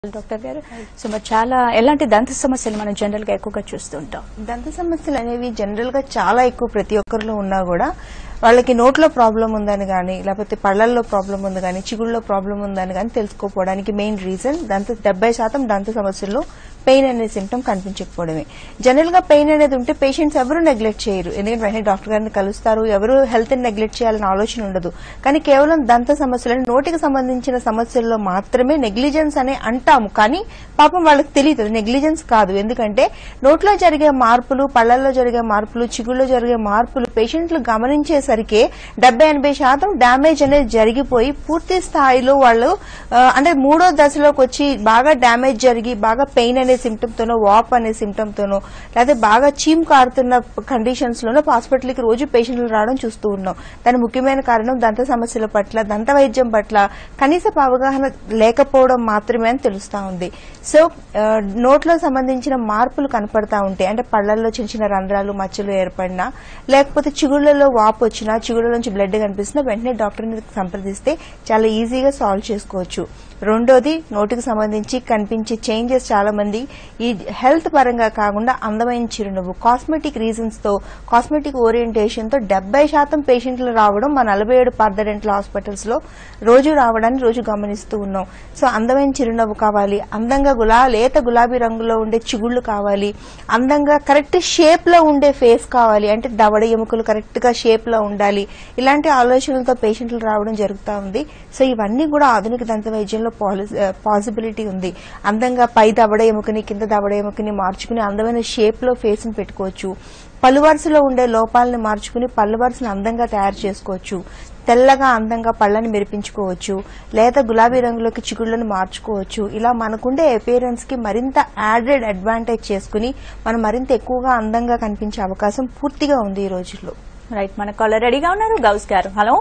Doctor గారు so మరి చాలా ఎలాంటి దంత సమస్యలు మనం జనరల్ గా ఎక్కువగా చూస్తుంటాం దంత సమస్యలు అనేవి జనరల్ గా చాలా ఎక్కువ ప్రతి ఒక్కరిలో ఉన్నా కూడా వాళ్ళకి నోట్లో ప్రాబ్లం ఉందని కానీ లేకపోతే పళ్ళల్లో ప్రాబ్లం ఉంది కానీ చిగుళ్ళలో ప్రాబ్లం ఉందని కానీ తెలుసుకోపోవడానికి మెయిన్ రీజన్ దంత డెబ్బై శాతం దంత సమస్యల్లో పెయిన్ అనే సిమ్టమ్ కనిపించకపోవడమే జనరల్ గా పెయిన్ అనేది ఉంటే పేషెంట్స్ ఎవరు నెగ్లెక్ట్ చేయరు ఎందుకంటే వెంటనే డాక్టర్ గారిని కలుస్తారు ఎవరు హెల్త్ ని నెగ్లెక్ట్ చేయాలని ఆలోచన ఉండదు కానీ కేవలం దంత సమస్యలు అంటే నోటికి సంబంధించిన సమస్యల్లో మాత్రమే నెగ్లిజెన్స్ అనే అంటాము కానీ పాపం వాళ్ళకి తెలియదు నెగ్లిజెన్స్ కాదు ఎందుకంటే నోట్లో జరిగే మార్పులు పళ్ళల్లో జరిగే మార్పులు చిగుళ్ళలో జరిగే మార్పులు పేషెంట్లు గమనించేసరికి డెబ్బై ఎనభై శాతం డ్యామేజ్ అనేది జరిగిపోయి పూర్తి స్థాయిలో వాళ్ళు ఆ, అంటే మూడో దశలోకి వచ్చి బాగా డ్యామేజ్ జరిగి బాగా పెయిన్ అనే సిమ్టమ్ తోనో వాప్ అనే సిమ్టమ్ తోనో లేకపోతే బాగా చీమ్ కారుతున్న కండిషన్స్ లోనో హాస్పిటల్ కి రోజు పేషెంట్లు రావడం చూస్తూ ఉన్నాం దాని ముఖ్యమైన కారణం దంత సమస్యల పట్ల దంత వైద్యం పట్ల కనీస అవగాహన లేకపోవడం మాత్రమే అని తెలుస్తా ఉంది సో ఆ, నోట్లో సంబంధించిన మార్పులు కనపడతా ఉంటాయి అంటే పళ్ళల్లో చిన్న చిన్న రంధ్రాలు మచ్చలు ఏర్పడినా లేకపోతే చిగుళ్లలో వాపు వచ్చినా చిగుళ్ళ నుంచి బ్లడ్ కనిపిస్తున్నా వెంటనే డాక్టర్ని సంప్రదిస్తే చాలా ఈజీగా సాల్వ్ చేసుకోవచ్చు రెండోది నోటికి సంబంధించి కనిపించే చేంజెస్ చాలా మంది ఈ హెల్త్ పరంగా కాకుండా అందమైన చిరునవ్వు కాస్మెటిక్ రీజన్స్ తో కాస్మెటిక్ ఓరియంటేషన్ తో డెబ్బై శాతం పేషెంట్లు రావడం మా నలభై ఏడు పార్థ డెంటల్ హాస్పిటల్స్ లో రోజు రావడాన్ని రోజు గమనిస్తూ ఉన్నాం సో అందమైన చిరునవ్వు కావాలి అందంగా గులా లేత గులాబీ రంగులో ఉండే చిగుళ్ళు కావాలి అందంగా కరెక్ట్ షేప్ లో ఉండే ఫేస్ కావాలి అంటే దవడ ఎముకలు కరెక్ట్ గా షేప్ లో ఉండాలి ఇలాంటి ఆలోచనలతో పేషెంట్లు రావడం జరుగుతా ఉంది సో ఇవన్నీ కూడా ఆధునిక దంత వైద్యంలో పాసిబిలిటీ ఉంది అందంగా పై దవడ ఎముకని కింద దవడ ఎముకని మార్చుకుని అందమైన షేప్ లో ఫేస్ ని పెట్టుకోవచ్చు పళ్ళు వరుసలో ఉండే లోపాలని మార్చుకుని పళ్ళు వరుసని అందంగా తయారు చేసుకోవచ్చు తెల్లగా అందంగా పళ్ళని మెరిపించుకోవచ్చు లేత గులాబీ రంగులోకి చిగుళ్ళను మార్చుకోవచ్చు ఇలా మనకుండే అపియరెన్స్ కి మరింత యాడెడ్ అడ్వాంటేజ్ చేసుకుని మనం మరింత ఎక్కువగా అందంగా కనిపించే అవకాశం పూర్తిగా ఉంది ఈ రోజుల్లో రైట్ మన కాలర్ రెడీగా ఉన్నారు గౌస్ గారు హలో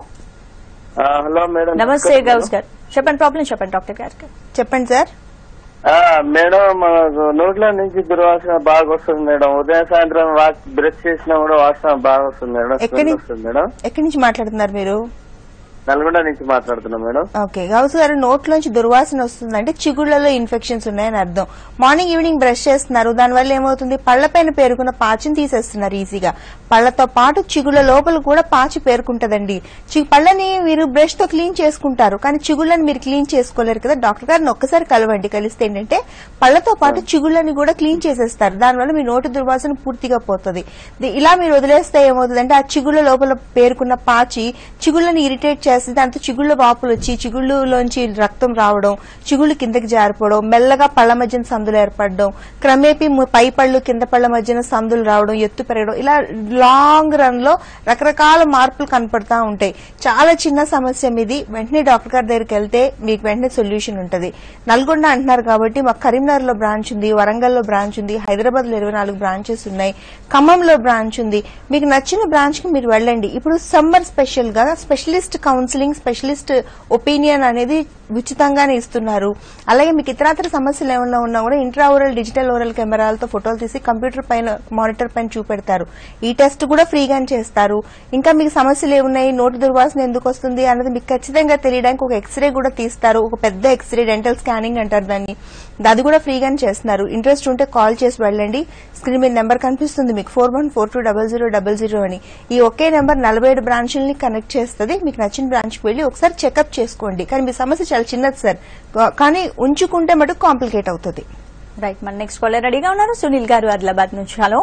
ఆ, హలో మేడం నమస్తే నమస్కారం గౌస్ గారు చెప్పండి ప్రాబ్లం చెప్పండి డాక్టర్ గారికి చెప్పండి సార్ ఆ, మేడం మనకు నోట్ల నుంచి దుర్వాసన బాగా వస్తుంది మేడం ఉదయం సాయంత్రం వాక్ బ్రష్ చేసినా కూడా వాసన బాగా వస్తుంది మేడం ఎక్కడి స్మెల్ నుంచి? వస్తుంది మేడం ఎక్కడి నుంచి మాట్లాడుతున్నారు మీరు నల్గొండ నుంచి మాట్లాడుతున్నాం మేడం ఓకే గౌసు గారు నోట్లోంచి దుర్వాసన వస్తుందంటే చిగుళ్లలో ఇన్ఫెక్షన్స్ ఉన్నాయని అర్థం మార్నింగ్ ఈవినింగ్ బ్రష్ చేస్తున్నారు దానివల్ల ఏమవుతుంది పళ్లపైన పేరుకున్న పాచిని తీసేస్తున్నారు ఈజీగా పళ్లతో పాటు చిగుళ్ళ లోపల కూడా పాచి పేరుకుంటదండి చి- పళ్ళని మీరు బ్రష్ తో క్లీన్ చేసుకుంటారు కానీ చిగుళ్ళని మీరు క్లీన్ చేసుకోలేరు కదా డాక్టర్ గారిని ఒక్కసారి కలవండి కలిస్తే ఏంటంటే పళ్ళతో పాటు చిగుళ్ళని కూడా క్లీన్ చేసేస్తారు దానివల్ల మీ నోటి దుర్వాసన పూర్తిగా పోతుంది ది- ఇలా మీరు వదిలేస్తే ఏమవుతుందంటే ఆ చిగుళ్ళ లోపల పేరుకున్న పాచి చిగుళ్ళని ఇరిటేట్ చేసి దాంతో చిగుళ్ళ వాపులు వచ్చి చిగుళ్ళలోంచి రక్తం రావడం చిగుళ్ళు కిందకి జారిపోవడం మెల్లగా పళ్ళ మధ్యన సందులు ఏర్పడడం క్రమేపీ ము- పై పళ్ళు కింద పళ్ళ మధ్యన సందులు రావడం ఎత్తు పెరగడం ఇలా లాంగ్ రన్ లో రకరకాల మార్పులు కనపడతా ఉంటాయి చాలా చిన్న సమస్య ఇది వెంటనే డాక్టర్ గారి దగ్గరికి వెళ్తే మీకు వెంటనే సొల్యూషన్ ఉంటుంది నల్గొండ అంటున్నారు కాబట్టి మాకు కరీంనగర్ లో బ్రాంచ్ ఉంది వరంగల్ లో బ్రాంచ్ ఉంది హైదరాబాద్ లో ఇరవై నాలుగు బ్రాంచెస్ ఉన్నాయి ఖమ్మంలో బ్రాంచ్ ఉంది మీకు నచ్చిన బ్రాంచ్ కి మీరు వెళ్ళండి ఇప్పుడు సమ్మర్ స్పెషల్ గా స్పెషలిస్ట్ కౌన్సిలింగ్ స్పెషలిస్ట్ ఒపీనియన్ అనేది ఉచితంగానే ఇస్తున్నారు అలాగే మీకు ఇతరాతర సమస్యలు ఏమైనా ఉన్నా కూడా ఇంట్రా ఓరల్ డిజిటల్ ఓరల్ కెమెరాలతో ఫోటోలు తీసి కంప్యూటర్ పైన మానిటర్ పైన చూపెడతారు ఈ టెస్ట్ కూడా ఫ్రీగానే చేస్తారు ఇంకా మీకు సమస్యలు ఏమున్నాయి నోటి దుర్వాసన ఎందుకు వస్తుంది అన్నది మీకు ఖచ్చితంగా తెలియడానికి ఒక ఎక్స్రే కూడా తీస్తారు ఒక పెద్ద ఎక్స్రే డెంటల్ స్కానింగ్ అంటారు దాన్ని అది కూడా ఫ్రీగానే చేస్తున్నారు ఇంట్రెస్ట్ ఉంటే కాల్ చేసి వెళ్ళండి స్క్రీన్ మీద నెంబర్ కనిపిస్తుంది మీకు four one four two double zero double zero అని ఈ ఒకే నెంబర్ నలభై ఏడు బ్రాంచ్లని కనెక్ట్ చేస్తుంది మీకు నచ్చిన బ్రాంచ్ కి వెళ్ళి ఒకసారి చెకప్ చేసుకోండి కానీ మీ సమస్య చాలా చిన్నది సార్ కా- కానీ ఉంచుకుంటే మటుకు కాంప్లికేట్ అవుతుంది రైట్ మన నెక్స్ట్ కాలర్ రెడీగా ఉన్నారు సునీల్ గారు ఆదిలాబాద్ నుంచి హలో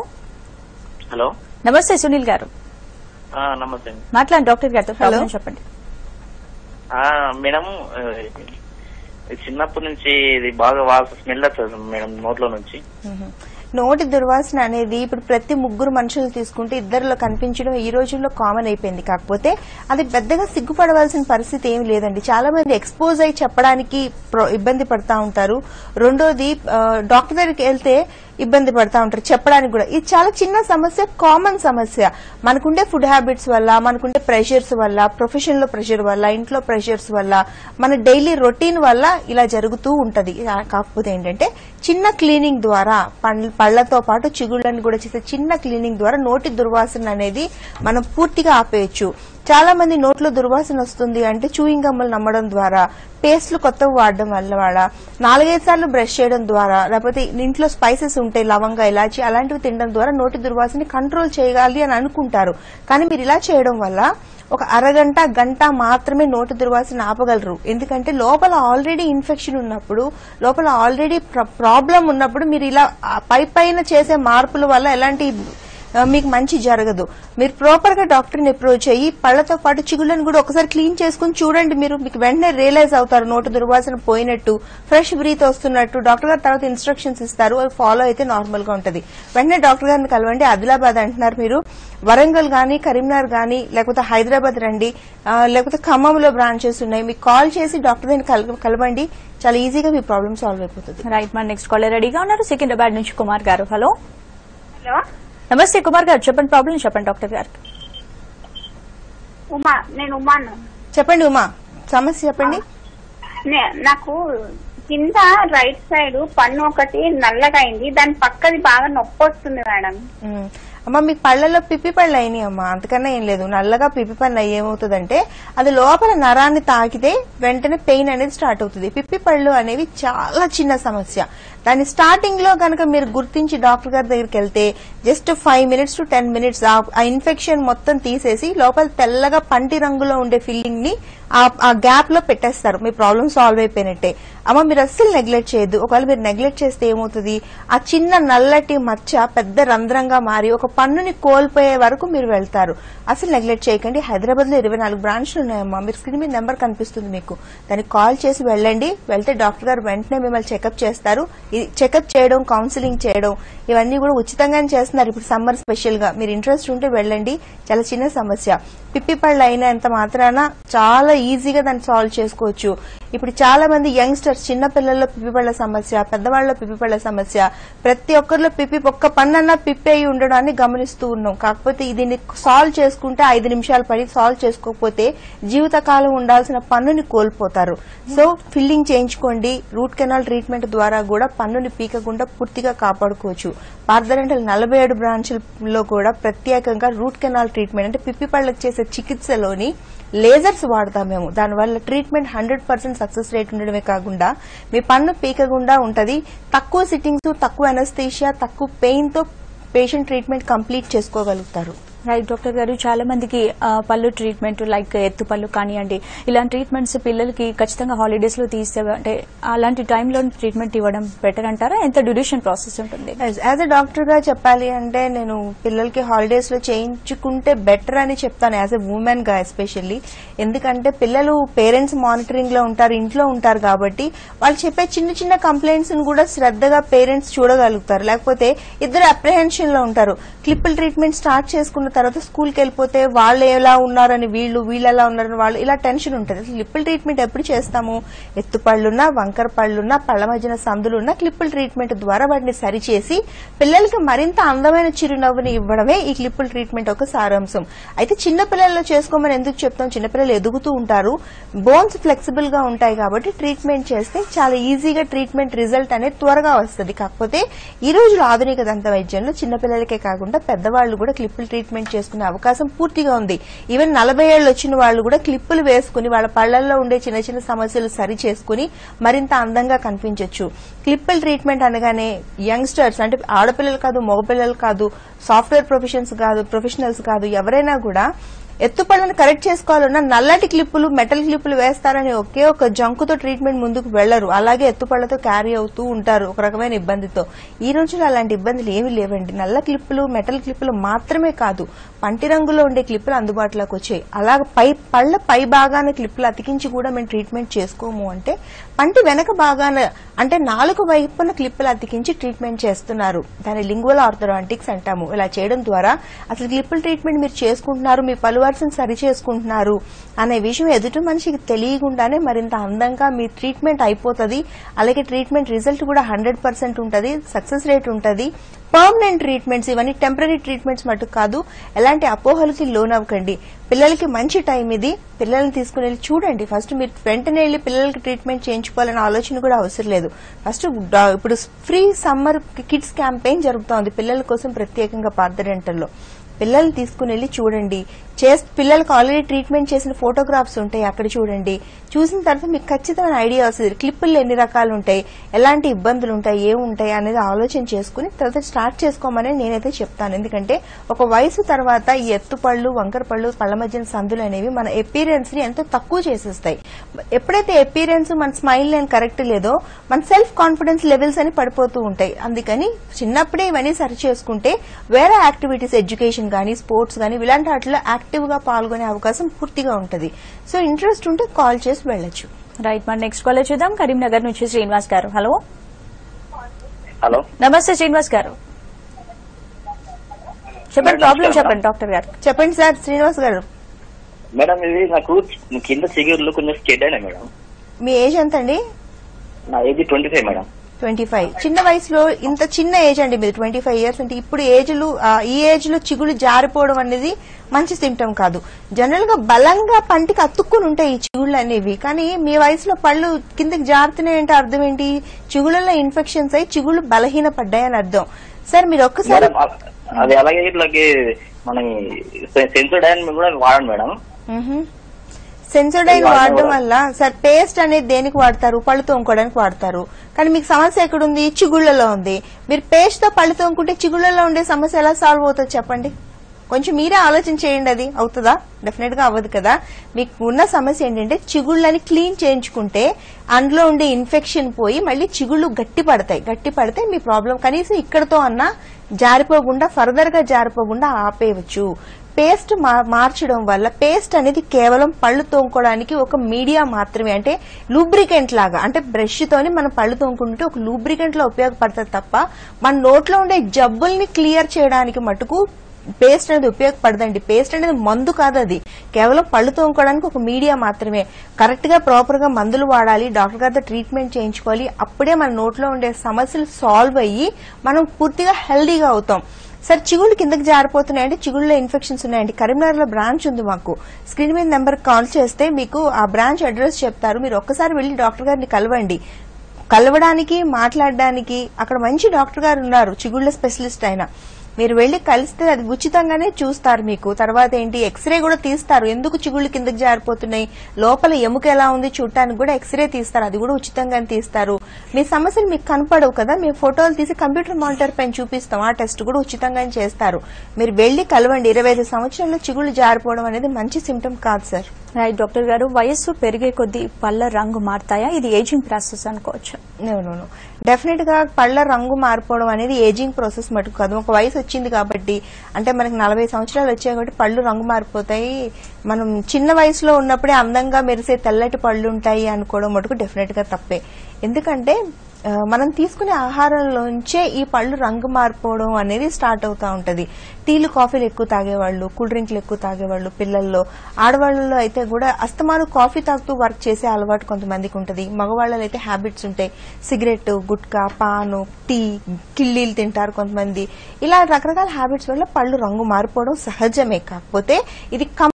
హలో నమస్తే సునీల్ గారు ఆ, నమస్తే అండి. మాట్లాడండి డాక్టర్ గారితో ప్రాబ్లం Hello. చెప్పండి ఆ, మేడం ఆ, చిన్నప్పటి నుంచి ఇది బాగా వాసన స్మెల్ వస్తుంది మేడం నోట్లో నుంచి మ్మ్. నోటి దుర్వాసన అనేది ఇప్పుడు ప్రతి ముగ్గురు మనుషులు తీసుకుంటే ఇద్దరిలో కనిపించడం ఈ రోజుల్లో కామన్ అయిపోయింది కాకపోతే అది పెద్దగా సిగ్గుపడవలసిన పరిస్థితి ఏమి లేదండి చాలా మంది ఎక్స్పోజ్ అయి చెప్పడానికి ప్ర- ఇబ్బంది పడతా ఉంటారు రెండోది ఆ, డాక్టర్ దగ్గరికి వెళ్తే ఇబ్బంది పడతా ఉంటారు చెప్పడానికి కూడా ఇది చాలా చిన్న సమస్య కామన్ సమస్య మనకుండే ఫుడ్ హ్యాబిట్స్ వల్ల మనకుండే ప్రెషర్స్ వల్ల ప్రొఫెషన్ లో ప్రెషర్ వల్ల ఇంట్లో ప్రెషర్స్ వల్ల మన డైలీ రొటీన్ వల్ల ఇలా జరుగుతూ ఉంటది ఆ, కాకపోతే ఏంటంటే చిన్న క్లీనింగ్ ద్వారా పండ్ల- పళ్ళతో పాటు చిగుళ్ళని కూడా చేసే చిన్న క్లీనింగ్ ద్వారా నోటి దుర్వాసన అనేది మనం పూర్తిగా ఆపేయచ్చు చాలా మంది నోట్లో దుర్వాసన వస్తుంది అంటే చూయింగ్ గమ్మలు నమ్మడం ద్వారా పేస్ట్లు కొత్తవి వాడడం వల్ల వాళ్ళ నాలుగైదు సార్లు బ్రష్ చేయడం ద్వారా లేకపోతే ఇంట్లో స్పైసెస్ ఉంటాయి లవంగా ఇలాచి అలాంటివి తినడం ద్వారా నోటి దుర్వాసన కంట్రోల్ చేయాలి అని అనుకుంటారు కానీ మీరు ఇలా చేయడం వల్ల ఒక అరగంట గంట మాత్రమే నోటి దుర్వాసన ఆపగలరు ఎందుకంటే లోపల ఆల్రెడీ ఇన్ఫెక్షన్ ఉన్నప్పుడు లోపల ఆల్రెడీ ప్రాబ్లం ఉన్నప్పుడు మీరు ఇలా ఆ పై పైన చేసే మార్పుల వల్ల ఎలాంటి ఆ, మీకు మంచి జరగదు మీరు ప్రాపర్ గా డాక్టర్ ని అప్రోచ్ అయ్యి పళ్ళతో పాటు చిగుళ్ళని కూడా ఒకసారి క్లీన్ చేసుకుని చూడండి మీరు మీకు వెంటనే రియలైజ్ అవుతారు నోటి దుర్వాసన పోయినట్టు ఫ్రెష్ బ్రీత్ వస్తున్నట్టు డాక్టర్ గారు తర్వాత ఇన్స్ట్రక్షన్స్ ఇస్తారు అవి ఫాలో అయితే నార్మల్ గా ఉంటది వెంటనే డాక్టర్ గారిని కలవండి ఆదిలాబాద్ అంటున్నారు మీరు వరంగల్ గానీ కరీంనగర్ గానీ లేకపోతే హైదరాబాద్ రండి ఆ, లేకపోతే ఖమ్మంలో బ్రాంచెస్ ఉన్నాయి మీకు కాల్ చేసి డాక్టర్ గారిని కల- కలవండి చాలా ఈజీగా మీ ప్రాబ్లమ్ సాల్వ్ అయిపోతుంది రైట్ మన నెక్స్ట్ కాలర్ రెడీగా ఉన్నారు సికింద్రాబాద్ నుంచి కుమార్ గారు హలో హలో నమస్తే కుమార్ గారు చెప్పండి ప్రాబ్లం చెప్పండి డాక్టర్ గారు ఉమా నేను ఉమాను చెప్పండి ఉమా సమస్య చెప్పండి నే- నాకు కింద రైట్ సైడ్ పన్ను ఒకటి నల్లగా అయింది దాని పక్కది బాగా నొప్పి వస్తుంది మేడం ఉమ్. అమ్మ మీ పళ్ళలో పిప్పి పళ్ళు అయినాయి అమ్మా అంతకన్నా ఏం లేదు నల్లగా పిప్పి పళ్ళు అయ్యి ఏమవుతుందంటే అది లోపల నరాన్ని తాకితే వెంటనే పెయిన్ అనేది స్టార్ట్ అవుతుంది పిప్పి పళ్ళు అనేవి చాలా చిన్న సమస్య దాన్ని స్టార్టింగ్ లో కనుక మీరు గుర్తించి డాక్టర్ గారి దగ్గరికి వెళ్తే just five minutes to ten minutes ఆ ఇన్ఫెక్షన్ మొత్తం తీసేసి లోపల తెల్లగా పంటి రంగులో ఉండే ఫిల్లింగ్ ని ఆ- ఆ గ్యాప్ లో పెట్టేస్తారు మీ ప్రాబ్లం సాల్వ్ అయిపోయినట్టే అమ్మ మీరు అస్సలు నెగ్లెక్ట్ చేయొద్దు ఒకవేళ మీరు నెగ్లెక్ట్ చేస్తే ఏమవుతుంది ఆ చిన్న నల్లటి మచ్చ పెద్ద రంధ్రంగా మారి ఒక పన్నుని కోల్పోయే వరకు మీరు వెళ్తారు అసలు నెగ్లెక్ట్ చేయకండి హైదరాబాద్ లో ఇరవై నాలుగు బ్రాంచ్లు ఉన్నాయమ్మా మీరు స్క్రీన్ మీద నెంబర్ కనిపిస్తుంది మీకు దానికి కాల్ చేసి వెళ్ళండి వెళ్తే డాక్టర్ గారు వెంటనే మిమ్మల్ని చెకప్ చేస్తారు ఇది చెకప్ చేయడం కౌన్సిలింగ్ చేయడం ఇవన్నీ కూడా ఉచితంగానే చేస్తున్నారు ఇప్పుడు సమ్మర్ స్పెషల్ గా మీరు ఇంట్రెస్ట్ ఉంటే వెళ్ళండి చాలా చిన్న సమస్య పిప్పి పళ్ళు అయినంత మాత్రాన చాలా ఈజీగా దాన్ని సాల్వ్ చేసుకోవచ్చు ఇప్పుడు చాలా మంది యంగ్స్టర్స్ చిన్న పిల్లల్లో పిప్పి పళ్ళ సమస్య పెద్దవాళ్ళలో పిప్పి పళ్ళ సమస్య ప్రతి ఒక్కరిలో పిప్పి ఒక్క పన్నన్నా పిప్పి అయి ఉండడాన్ని గమనిస్తూ ఉన్నాం కాకపోతే దీన్ని సాల్వ్ చేసుకుంటే ఐదు నిమిషాలు పడి సాల్వ్ చేసుకోకపోతే జీవితకాలం ఉండాల్సిన పన్నుని కోల్పోతారు సో ఫిల్లింగ్ చేయించుకోండి రూట్ కెనాల్ ట్రీట్మెంట్ ద్వారా కూడా పన్నుని పీకకుండా పూర్తిగా కాపాడుకోవచ్చు పార్థరెంటల్ నలభై ఏడు బ్రాంచ్లలో కూడా ప్రత్యేకంగా రూట్ కెనాల్ ట్రీట్మెంట్ అంటే పిప్పి పళ్ళకి చేసే చికిత్సలోని లేజర్స్ వాడతాం మేము దానివల్ల treatment hundred percent success rate ఉండడమే కాకుండా మీ పన్ను పీకకుండా ఉంటది తక్కువ సిట్టింగ్స్ తక్కువ అనస్థీషియా తక్కువ పెయిన్ తో పేషెంట్ ట్రీట్మెంట్ కంప్లీట్ చేసుకోగలుగుతారు రైట్ డాక్టర్ గారు చాలా మందికి ఆ, పళ్ళు ట్రీట్మెంట్ లైక్ ఎత్తు పళ్ళు కానివ్వండి ఇలాంటి ట్రీట్మెంట్స్ పిల్లలకి ఖచ్చితంగా హాలిడేస్ లో తీస్తే అంటే అలాంటి టైంలో ట్రీట్మెంట్ ఇవ్వడం బెటర్ అంటారా ఎంత డ్యూరేషన్ ప్రాసెస్ ఉంటుంది యాజ్ ఎ డాక్టర్ గా చెప్పాలి అంటే నేను పిల్లలకి హాలిడేస్ లో చేయించుకుంటే బెటర్ అని చెప్తాను యాజ్ ఎ ఉమెన్ గా ఎస్పెషల్లీ ఎందుకంటే పిల్లలు పేరెంట్స్ మానిటరింగ్ లో ఉంటారు ఇంట్లో ఉంటారు కాబట్టి వాళ్ళు చెప్పే చిన్న చిన్న కంప్లైంట్స్ కూడా శ్రద్ధగా పేరెంట్స్ చూడగలుగుతారు లేకపోతే ఇద్దరు అప్రహెన్షన్ లో ఉంటారు క్లిప్పుల ట్రీట్మెంట్ స్టార్ట్ చేసుకున్న తర్వాత స్కూల్కి వెళ్ళిపోతే వాళ్ళు ఎలా ఉన్నారని వీళ్ళు వీళ్ళు ఎలా ఉన్నారని వాళ్ళు ఇలా టెన్షన్ ఉంటుంది అసలు క్లిప్పుల ట్రీట్మెంట్ ఎప్పుడు చేస్తాము ఎత్తు పళ్ళున్నా వంకర పళ్ళున్నా పళ్ళ మధ్యన సందులున్నా క్లిప్పుల ట్రీట్మెంట్ ద్వారా వాటిని సరిచేసి పిల్లలకి మరింత అందమైన చిరునవ్వుని ఇవ్వడమే ఈ క్లిప్పుల ట్రీట్మెంట్ ఒక సారాంశం అయితే చిన్న పిల్లల్లో చేసుకోమని ఎందుకు చెప్తాం చిన్నపిల్లలు ఎదుగుతూ ఉంటారు బోన్స్ ఫ్లెక్సిబుల్ గా ఉంటాయి కాబట్టి ట్రీట్మెంట్ చేస్తే చాలా ఈజీగా ట్రీట్మెంట్ రిజల్ట్ అనేది త్వరగా వస్తుంది కాకపోతే ఈ రోజులో ఆధునిక దంత వైద్యంలో చిన్నపిల్లలకే కాకుండా పెద్దవాళ్ళు కూడా క్లిప్పులు ట్రీట్మెంట్ చేసుకునే అవకాశం పూర్తిగా ఉంది ఈవెన్ నలభై ఏళ్ళు వచ్చిన వాళ్ళు కూడా క్లిప్పులు వేసుకుని వాళ్ళ పళ్లల్లో ఉండే చిన్న చిన్న సమస్యలు సరి చేసుకుని మరింత అందంగా కనిపించవచ్చు క్లిప్పుల ట్రీట్మెంట్ అనగానే యంగ్స్టర్స్ అంటే ఆడపిల్లలు కాదు మగపిల్లలు కాదు సాఫ్ట్వేర్ ప్రొఫెషన్స్ కాదు ప్రొఫెషనల్స్ కాదు ఎవరైనా కూడా ఎత్తుపళ్ళను కరెక్ట్ చేసుకోవాలన్నా నల్లటి క్లిప్పులు మెటల్ క్లిప్పులు వేస్తారని ఒకే ఒక జంకుతో ట్రీట్మెంట్ ముందుకు వెళ్లరు అలాగే ఎత్తుపళ్లతో క్యారీ అవుతూ ఉంటారు ఒక రకమైన ఇబ్బందితో ఈ రోజుల్లో అలాంటి ఇబ్బందులు ఏమీ లేవండి నల్ల క్లిప్పులు మెటల్ క్లిప్పులు మాత్రమే కాదు పంటి రంగులో ఉండే క్లిప్పులు అందుబాటులోకి వచ్చాయి అలాగ పై పళ్ళ పై భాగాన క్లిప్పులు అతికించి కూడా మేము ట్రీట్మెంట్ చేసుకోము అంటే పంటి వెనక భాగాన అంటే నాలుగు వైపున క్లిప్పులు అతికించి ట్రీట్మెంట్ చేస్తున్నారు దాని లింగువల్ ఆర్థోడాంటిక్స్ అంటాము ఇలా చేయడం ద్వారా అసలు క్లిప్పుల ట్రీట్మెంట్ మీరు చేసుకుంటున్నారు మీ పలు వరుసను సరి చేసుకుంటున్నారు అనే విషయం ఎదుటి మనిషికి తెలియకుండానే మరింత అందంగా మీ ట్రీట్మెంట్ అయిపోతుంది అలాగే ట్రీట్మెంట్ రిజల్ట్ కూడా హండ్రెడ్ పర్సెంట్ ఉంటుంది సక్సెస్ రేట్ ఉంటుంది పర్మనెంట్ ట్రీట్మెంట్స్ ఇవన్నీ టెంపరీ ట్రీట్మెంట్స్ మటుకు కాదు ఎలాంటి అపోహలకి లోన్ అవ్వకండి పిల్లలకి మంచి టైం ఇది పిల్లల్ని తీసుకుని వెళ్ళి చూడండి ఫస్ట్ మీరు వెంటనే వెళ్ళి పిల్లలకి ట్రీట్మెంట్ చేయించుకోవాలనే ఆలోచన కూడా అవసరం లేదు ఫస్ట్ డా- ఇప్పుడు ఫ్రీ సమ్మర్ కిడ్స్ క్యాంపెయిన్ జరుగుతోంది పిల్లల కోసం ప్రత్యేకంగా పార్థ డెంటల్లో పిల్లల్ని తీసుకుని వెళ్ళి చూడండి చేస్ పిల్లలకు ఆల్రెడీ ట్రీట్మెంట్ చేసిన ఫోటోగ్రాఫ్స్ ఉంటాయి అక్కడ చూడండి చూసిన తర్వాత మీకు ఖచ్చితమైన ఐడియా వస్తుంది క్లిప్పులు ఎన్ని రకాలు ఉంటాయి ఎలాంటి ఇబ్బందులు ఉంటాయి ఏముంటాయి అనేది ఆలోచన చేసుకుని తర్వాత స్టార్ట్ చేసుకోమని నేనైతే చెప్తాను ఎందుకంటే ఒక వయసు తర్వాత ఈ ఎత్తుపళ్ళు వంకర పళ్ళు పళ్ళ మధ్యన సందులు అనేవి మన ఎపీరియన్స్ ని ఎంతో తక్కువ చేసేస్తాయి ఎప్పుడైతే ఎపీరియన్స్ మన స్మైల్ లైన్ కరెక్ట్ లేదో మన సెల్ఫ్ కాన్ఫిడెన్స్ లెవెల్స్ అని పడిపోతూ ఉంటాయి అందుకని చిన్నప్పుడే ఇవన్నీ సరి చేసుకుంటే వేరే యాక్టివిటీస్ ఎడ్యుకేషన్ కానీ స్పోర్ట్స్ కానీ ఇలాంటి వాటిలో యాక్టివ్ గా పాల్గొనే అవకాశం పూర్తిగా ఉంటుంది సో ఇంట్రెస్ట్ ఉంటే కాల్ చేసి వెళ్ళొచ్చు రైట్ మరి నెక్స్ట్ కాల్ చూద్దాం కరీంనగర్ నుంచి శ్రీనివాస్ గారు హలో హలో నమస్తే శ్రీనివాస్ గారు చెప్పండి ప్రాబ్లం చెప్పండి డాక్టర్ గారు చెప్పండి సార్ శ్రీనివాస్ గారు మేడం ఇది నాకు కింద చిగురులు కొంచెం స్కెడ్ అయినాయి మేడం మీ ఏజ్ ఎంత అండి నా age twenty five madam twenty five చిన్న వయసులో ఇంత చిన్న ఏజ్ అండి మీరు ట్వంటీ ఫైవ్ ఇయర్స్ అంటే ఇప్పుడు ఏజ్లు ఆ, ఈ ఏజ్ లో చిగులు జారిపోవడం అనేది మంచి సిమ్టమ్ కాదు జనరల్ గా బలంగా పంటికి అతుక్కుని ఉంటాయి ఈ చిగుళ్ళు అనేవి కానీ మీ వయసులో పళ్ళు కిందకి జారుతున్నాయి అంటే అర్థం ఏంటి చిగుళ్ళలో ఇన్ఫెక్షన్స్ అయి చిగుళ్ళు బలహీన పడ్డాయని అర్థం సార్ మీరు ఒక్కసారి మేడం అ- అది అలాగే ఇట్లాకి మన సెన్సోడైన్ కూడా వాడండి మేడం సెన్సోడైన్ వాడడం వాడడం వల్ల- వల్ల సార్ పేస్ట్ అనేది దేనికి వాడతారు పళ్ళు తోముకోవడానికి వాడతారు కానీ మీకు సమస్య ఎక్కడుంది చిగుళ్ళలో ఉంది మీరు పేస్ట్ తో పళ్ళు తోముకుంటే చిగుళ్ళలో ఉండే సమస్య ఎలా సాల్వ్ అవుతుంది చెప్పండి కొంచెం మీరే ఆలోచన చేయండి అది అవుతుందా డెఫినెట్ గా అవ్వదు కదా మీకు ఉన్న సమస్య ఏంటంటే చిగుళ్ళని క్లీన్ చేయించుకుంటే అందులో ఉండే ఇన్ఫెక్షన్ పోయి మళ్ళీ చిగుళ్ళు గట్టి పడతాయి గట్టి పడితే మీ ప్రాబ్లం కనీసం ఇక్కడతో అన్నా జారిపోకుండా ఫర్దర్ గా జారిపోకుండా ఆపేయవచ్చు పేస్ట్ మా- మార్చడం వల్ల పేస్ట్ అనేది కేవలం పళ్ళు తోముకోవడానికి ఒక మీడియా మాత్రమే అంటే లూబ్రికెంట్ లాగా అంటే బ్రష్ తోని మనం పళ్ళు తోముకుంటే ఒక లూబ్రికెంట్ లో ఉపయోగపడుతుంది తప్ప మన నోట్లో ఉండే జబ్బుల్ని క్లియర్ చేయడానికి మటుకు పేస్ట్ అనేది ఉపయోగపడదండి పేస్ట్ అనేది మందు కాదు అది కేవలం పళ్ళు తోముకోవడానికి ఒక మీడియా మాత్రమే కరెక్ట్ గా ప్రాపర్ గా మందులు వాడాలి డాక్టర్ గారితో ట్రీట్మెంట్ చేయించుకోవాలి అప్పుడే మన నోట్లో ఉండే సమస్యలు సాల్వ్ అయ్యి మనం పూర్తిగా హెల్దీగా అవుతాం సార్ చిగుళ్ళు కిందకి జారిపోతున్నాయంటే చిగుళ్ళలో ఇన్ఫెక్షన్స్ ఉన్నాయండి కరీంనగర్ లో బ్రాంచ్ ఉంది మాకు స్క్రీన్ మీద నెంబర్ కాల్ చేస్తే మీకు ఆ బ్రాంచ్ అడ్రస్ చెప్తారు మీరు ఒక్కసారి వెళ్లి డాక్టర్ గారిని కలవండి కలవడానికి మాట్లాడడానికి అక్కడ మంచి డాక్టర్ గారు ఉన్నారు చిగుళ్ళ స్పెషలిస్ట్ ఆయన మీరు వెళ్లి కలిస్తే అది ఉచితంగానే చూస్తారు మీకు తర్వాత ఏంటి ఎక్స్రే కూడా తీస్తారు ఎందుకు చిగుళ్ళు కిందకి జారిపోతున్నాయి లోపల ఎముక ఎలా ఉంది చూడటానికి కూడా ఎక్స్రే తీస్తారు అది కూడా ఉచితంగానే తీస్తారు మీ సమస్యలు మీకు కనపడవు కదా మేము ఫోటోలు తీసి కంప్యూటర్ మానిటర్ పైన చూపిస్తాం ఆ టెస్ట్ కూడా ఉచితంగానే చేస్తారు మీరు వెళ్లి కలవండి ఇరవై ఐదు సంవత్సరాల్లో చిగుళ్ళు జారిపోవడం అనేది మంచి సిమ్టమ్ కాదు సార్ రైట్ డాక్టర్ గారు వయస్సు పెరిగే కొద్దీ పళ్ళ రంగు మారుతాయా ఇది ఏజింగ్ ప్రాసెస్ అనుకోవచ్చు నో డెఫినెట్ గా పళ్ళ రంగు మారిపోవడం అనేది ఏజింగ్ ప్రాసెస్ మటుకు కాదు ఒక వయసు వచ్చింది కాబట్టి అంటే మనకి నలభై సంవత్సరాలు వచ్చాయి కాబట్టి పళ్ళు రంగు మారిపోతాయి మనం చిన్న వయసులో ఉన్నప్పుడే అందంగా మెరిసే తెల్లటి పళ్ళు ఉంటాయి అనుకోవడం మటుకు డెఫినెట్ గా తప్పే ఎందుకంటే ఆ, మనం తీసుకునే ఆహారంలోంచే ఈ పళ్ళు రంగు మారిపోవడం అనేది స్టార్ట్ అవుతా ఉంటది టీలు కాఫీలు ఎక్కువ తాగేవాళ్ళు కూల్ డ్రింక్లు ఎక్కువ తాగేవాళ్ళు పిల్లల్లో ఆడవాళ్ళలో అయితే కూడా అస్తమాను కాఫీ తాగుతూ వర్క్ చేసే అలవాటు కొంతమందికి ఉంటుంది మగవాళ్ళలో అయితే హ్యాబిట్స్ ఉంటాయి సిగరెట్ గుట్కా పాను టీ కిళ్ళీలు తింటారు కొంతమంది ఇలా రకరకాల హ్యాబిట్స్ వల్ల పళ్ళు రంగు మారిపోవడం సహజమే కాకపోతే ఇది